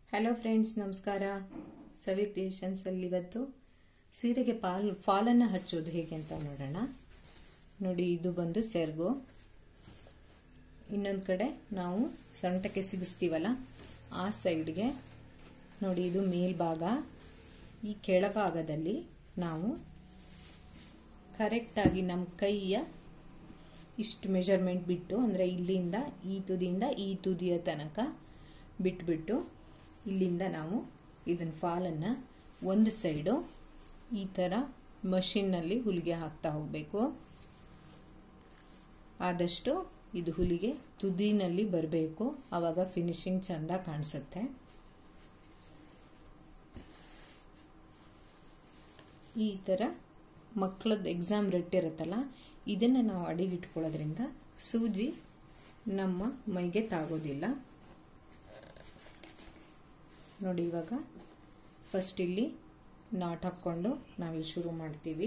hello friends ನಮಸ್ಕಾರ ಸವಿ ಕ್ರಿಯೇಷನ್ಸಲ್ಲಿ ಇವತ್ತು ಸೀರೆಗೆ ಪಾಲ್ ಫಾಲನ್ನು ಹಚ್ಚೋದು ಹೇಗೆ ಅಂತ ನೋಡೋಣ ನೋಡಿ ಇದು ಬಂದು ಸೆರ್ಗು ಇನ್ನೊಂದು ಕಡೆ ನಾವು ಸೊಂಟಕ್ಕೆ ಸಿಗಿಸ್ತೀವಲ್ಲ ಆ ಸೈಡ್ಗೆ ನೋಡಿ ಇದು ಮೇಲ್ಭಾಗ ಈ ಕೆಳಭಾಗದಲ್ಲಿ ನಾವು ಕರೆಕ್ಟಾಗಿ ನಮ್ಮ ಕೈಯ ಇಷ್ಟು ಮೆಜರ್ಮೆಂಟ್ ಬಿಟ್ಟು ಅಂದರೆ ಇಲ್ಲಿಂದ ಈ ತುದಿಯಿಂದ ಈ ತುದಿಯ ತನಕ ಬಿಟ್ಬಿಟ್ಟು ಇಲ್ಲಿಂದ ನಾವು ಇದನ್ನ ಫಾಲನ್ನು ಒಂದು ಸೈಡು ಈ ಥರ ಮಷಿನ್ನಲ್ಲಿ ಹುಲಿಗೆ ಹಾಕ್ತಾ ಹೋಗಬೇಕು ಆದಷ್ಟು ಇದು ಹುಲಿಗೆ ತುದಿನಲ್ಲಿ ಬರಬೇಕು ಆವಾಗ ಫಿನಿಶಿಂಗ್ ಚೆಂದ ಕಾಣಿಸುತ್ತೆ ಈ ಥರ ಮಕ್ಕಳದ್ದು ಎಕ್ಸಾಮ್ ರೆಟ್ ಇರುತ್ತಲ್ಲ ಇದನ್ನು ನಾವು ಅಡಿಗಿಟ್ಕೊಳ್ಳೋದ್ರಿಂದ ಸೂಜಿ ನಮ್ಮ ಮೈಗೆ ತಾಗೋದಿಲ್ಲ ನೋಡಿ ಇವಾಗ ಫಸ್ಟ್ ಇಲ್ಲಿ ನಾಟ್ ಹಾಕ್ಕೊಂಡು ನಾವಿಲ್ಲಿ ಶುರು ಮಾಡ್ತೀವಿ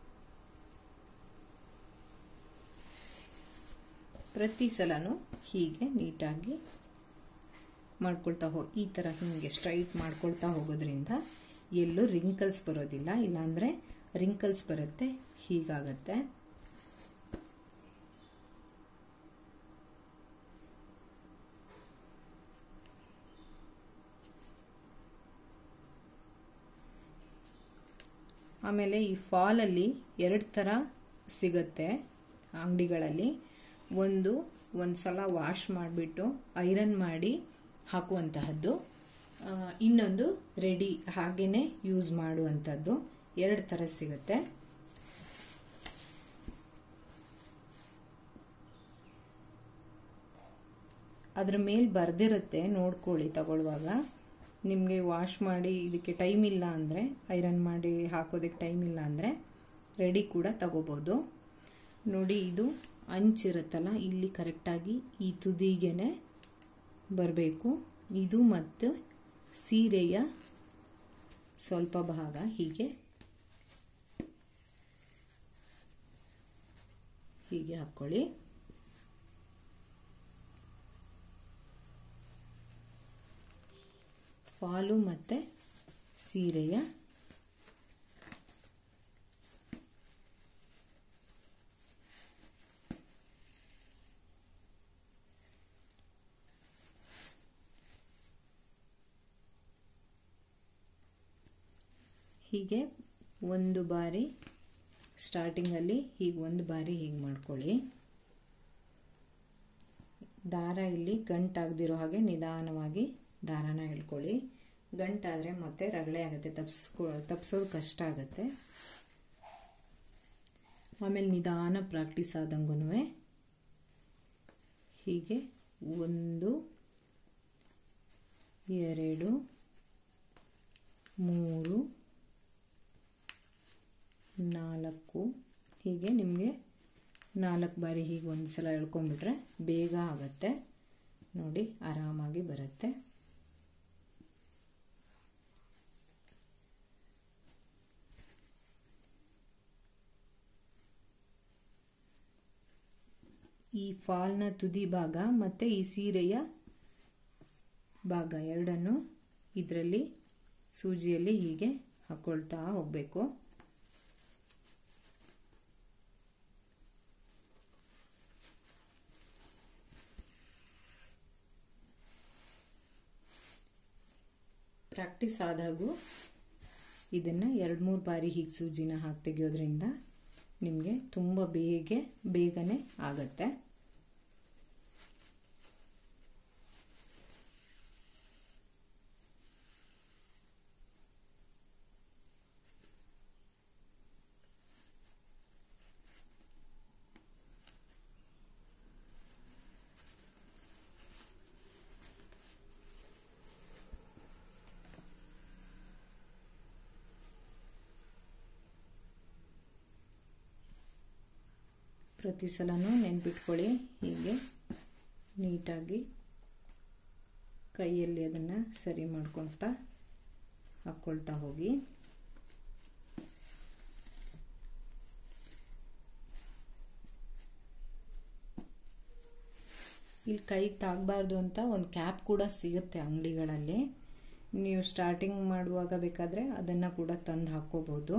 ಪ್ರತಿ ಸಲನೂ ಹೀಗೆ ನೀಟಾಗಿ ಮಾಡ್ಕೊಳ್ತಾ ಹೋ ಈ ಥರ ಹೀಗೆ ಸ್ಟ್ರೈಟ್ ಮಾಡ್ಕೊಳ್ತಾ ಹೋಗೋದ್ರಿಂದ ಎಲ್ಲೂ ರಿಂಕಲ್ಸ್ ಬರೋದಿಲ್ಲ ಇಲ್ಲಾಂದರೆ ರಿಂಕಲ್ಸ್ ಬರುತ್ತೆ ಹೀಗಾಗತ್ತೆ ಆಮೇಲೆ ಈ ಫಾಲಲ್ಲಿ ಎರಡು ಥರ ಸಿಗುತ್ತೆ ಅಂಗಡಿಗಳಲ್ಲಿ ಒಂದು ಒಂದು ಸಲ ವಾಶ್ ಮಾಡಿಬಿಟ್ಟು ಐರನ್ ಮಾಡಿ ಹಾಕುವಂತಹದ್ದು ಇನ್ನೊಂದು ರೆಡಿ ಹಾಗೇ ಯೂಸ್ ಮಾಡುವಂಥದ್ದು ಎರಡು ಥರ ಸಿಗುತ್ತೆ ಅದ್ರ ಮೇಲೆ ಬರ್ದಿರುತ್ತೆ ನೋಡ್ಕೊಳ್ಳಿ ತಗೊಳ್ಳುವಾಗ ನಿಮಗೆ ವಾಶ್ ಮಾಡಿ ಇದಕ್ಕೆ ಟೈಮ್ ಇಲ್ಲ ಅಂದರೆ ಐರನ್ ಮಾಡಿ ಹಾಕೋದಕ್ಕೆ ಟೈಮ್ ಇಲ್ಲ ಅಂದರೆ ರೆಡಿ ಕೂಡ ತಗೋಬೋದು ನೋಡಿ ಇದು ಅಂಚಿರುತ್ತಲ್ಲ ಇಲ್ಲಿ ಕರೆಕ್ಟಾಗಿ ಈ ತುದಿಗೆ ಬರಬೇಕು ಇದು ಮತ್ತು ಸೀರೆಯ ಸ್ವಲ್ಪ ಭಾಗ ಹೀಗೆ ಹೀಗೆ ಹಾಕ್ಕೊಳ್ಳಿ ಫಾಲು ಮತ್ತು ಸೀರೆಯ ಹೀಗೆ ಒಂದು ಬಾರಿ ಸ್ಟಾರ್ಟಿಂಗಲ್ಲಿ ಹೀಗೆ ಒಂದು ಬಾರಿ ಹೀಗೆ ಮಾಡ್ಕೊಳ್ಳಿ ದಾರ ಇಲ್ಲಿ ಗಂಟಾಗದಿರೋ ಹಾಗೆ ನಿಧಾನವಾಗಿ ದಾರಾನ ಇಳ್ಕೊಳ್ಳಿ ಗಂಟಾದರೆ ಮತ್ತೆ ರಗಳೆ ಆಗುತ್ತೆ ತಪ್ಸ್ಕೊ ತಪ್ಸೋದು ಕಷ್ಟ ಆಗುತ್ತೆ ಆಮೇಲೆ ನಿಧಾನ ಪ್ರಾಕ್ಟೀಸ್ ಆದಂಗೂ ಹೀಗೆ ಒಂದು ಎರಡು ಮೂರು ನಾಲ್ಕು ಹೀಗೆ ನಿಮಗೆ ನಾಲ್ಕು ಬಾರಿ ಹೀಗೆ ಒಂದು ಸಲ ಎಳ್ಕೊಂಬಿಟ್ರೆ ಬೇಗ ಆಗುತ್ತೆ ನೋಡಿ ಆರಾಮಾಗಿ ಬರುತ್ತೆ ಈ ಫಾಲ್ನ ತುದಿ ಭಾಗ ಮತ್ತು ಈ ಸೀರೆಯ ಭಾಗ ಎರಡನ್ನು ಇದರಲ್ಲಿ ಸೂಜಿಯಲ್ಲಿ ಹೀಗೆ ಹಾಕ್ಕೊಳ್ತಾ ಹೋಗಬೇಕು ಪ್ರಾಕ್ಟೀಸ್ ಆದಾಗೂ ಇದನ್ನು ಎರಡು ಮೂರು ಬಾರಿ ಹೀಗೆ ಸೂಜಿನ ಹಾಕಿ ತೆಗೆಯೋದ್ರಿಂದ ನಿಮಗೆ ತುಂಬ ಬೇಗ ಬೇಗನೆ ಆಗತ್ತೆ ಪ್ರತಿ ಸಲನೂ ನೆನ್ಪಿಟ್ಕೊಳ್ಳಿ ಹೀಗೆ ನೀಟಾಗಿ ಕೈಯಲ್ಲಿ ಅದನ್ನು ಸರಿ ಮಾಡ್ಕೊಳ್ತಾ ಹಾಕ್ಕೊಳ್ತಾ ಹೋಗಿ ಇಲ್ಲಿ ಕೈ ತಾಗಬಾರ್ದು ಅಂತ ಒಂದು ಕ್ಯಾಪ್ ಕೂಡ ಸಿಗುತ್ತೆ ಅಂಗಡಿಗಳಲ್ಲಿ ನೀವು ಸ್ಟಾರ್ಟಿಂಗ್ ಮಾಡುವಾಗ ಬೇಕಾದರೆ ಅದನ್ನು ಕೂಡ ತಂದು ಹಾಕ್ಕೋಬೋದು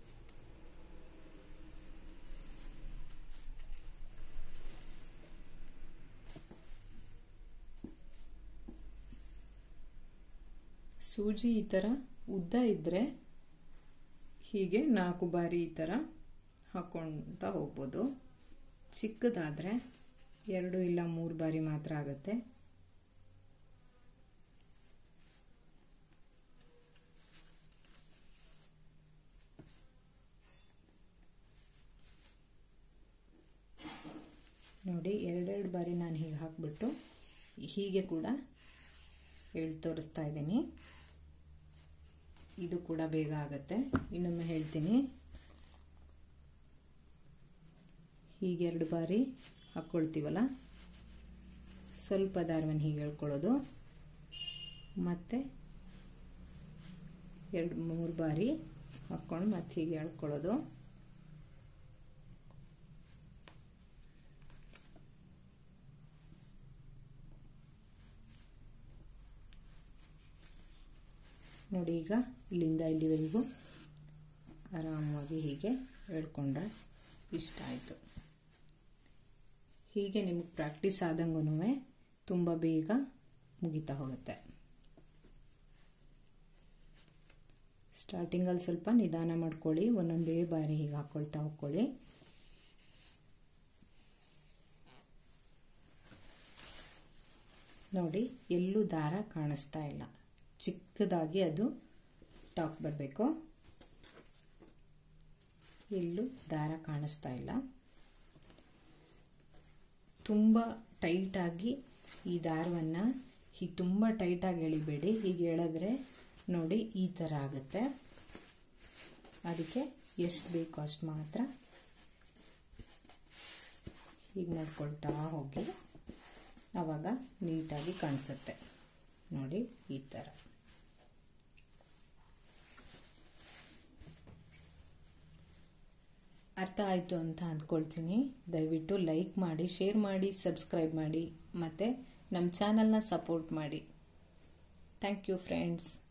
ಸೂಜಿ ಈ ಥರ ಉದ್ದ ಇದ್ದರೆ ಹೀಗೆ ನಾಲ್ಕು ಬಾರಿ ಈ ಥರ ಹಾಕ್ಕೊಳ್ತಾ ಹೋಗ್ಬೋದು ಚಿಕ್ಕದಾದರೆ ಎರಡು ಇಲ್ಲ ಮೂರು ಬಾರಿ ಮಾತ್ರ ಆಗುತ್ತೆ ನೋಡಿ ಎರಡೆರಡು ಬಾರಿ ನಾನು ಹೀಗೆ ಹಾಕ್ಬಿಟ್ಟು ಹೀಗೆ ಕೂಡ ಹೇಳಿ ತೋರಿಸ್ತಾ ಇದ್ದೀನಿ ಇದು ಕೂಡ ಬೇಗ ಆಗುತ್ತೆ ಇನ್ನೊಮ್ಮೆ ಹೇಳ್ತೀನಿ ಹೀಗೆ ಎರಡು ಬಾರಿ ಹಾಕ್ಕೊಳ್ತೀವಲ್ಲ ಸ್ವಲ್ಪ ದಾರವನ್ನು ಹೀಗೆ ಹೇಳ್ಕೊಳ್ಳೋದು ಮತ್ತು ಎರಡು ಮೂರು ಬಾರಿ ಹಾಕ್ಕೊಂಡು ಮತ್ತೆ ಹೀಗೆ ಎಳ್ಕೊಳ್ಳೋದು ನೋಡಿ ಈಗ ಇಲ್ಲಿಂದ ಇಲ್ಲಿವರೆಗೂ ಆರಾಮವಾಗಿ ಹೀಗೆ ಹೇಳ್ಕೊಂಡ್ರೆ ಇಷ್ಟ ಆಯಿತು ಹೀಗೆ ನಿಮಗೆ ಪ್ರಾಕ್ಟೀಸ್ ಆದಂಗೂ ತುಂಬ ಬೇಗ ಮುಗಿತಾ ಹೋಗುತ್ತೆ ಸ್ಟಾರ್ಟಿಂಗಲ್ಲಿ ಸ್ವಲ್ಪ ನಿಧಾನ ಮಾಡ್ಕೊಳ್ಳಿ ಒಂದೊಂದೇ ಬಾರಿ ಹೀಗೆ ಹಾಕ್ಕೊಳ್ತಾ ಹೋಗ್ಕೊಳ್ಳಿ ನೋಡಿ ಎಲ್ಲೂ ದಾರ ಕಾಣಿಸ್ತಾ ಇಲ್ಲ ಚಿಕ್ಕದಾಗಿ ಅದು ಟಾಪ್ ಬರಬೇಕು ಎಲ್ಲೂ ದಾರ ಕಾಣಿಸ್ತಾ ಇಲ್ಲ ತುಂಬ ಟೈಟಾಗಿ ಈ ದಾರವನ್ನು ಹೀಗೆ ತುಂಬ ಟೈಟಾಗಿ ಎಳಿಬೇಡಿ ಹೀಗೆ ಎಳೆದ್ರೆ ನೋಡಿ ಈ ಥರ ಆಗುತ್ತೆ ಅದಕ್ಕೆ ಎಷ್ಟು ಬೇಕು ಅಷ್ಟು ಮಾತ್ರ ಹೀಗೆ ಮಾಡ್ಕೊಳ್ತಾ ಹೋಗಿ ಆವಾಗ ನೀಟಾಗಿ ಕಾಣಿಸುತ್ತೆ ನೋಡಿ ಈ ಥರ ಅರ್ಥ ಆಯಿತು ಅಂತ ಅಂದ್ಕೊಳ್ತೀನಿ ದಯವಿಟ್ಟು ಲೈಕ್ ಮಾಡಿ ಶೇರ್ ಮಾಡಿ ಸಬ್ಸ್ಕ್ರೈಬ್ ಮಾಡಿ ಮತ್ತು ನಮ್ಮ ಚಾನಲ್ನ ಸಪೋರ್ಟ್ ಮಾಡಿ ಥ್ಯಾಂಕ್ ಯು ಫ್ರೆಂಡ್ಸ್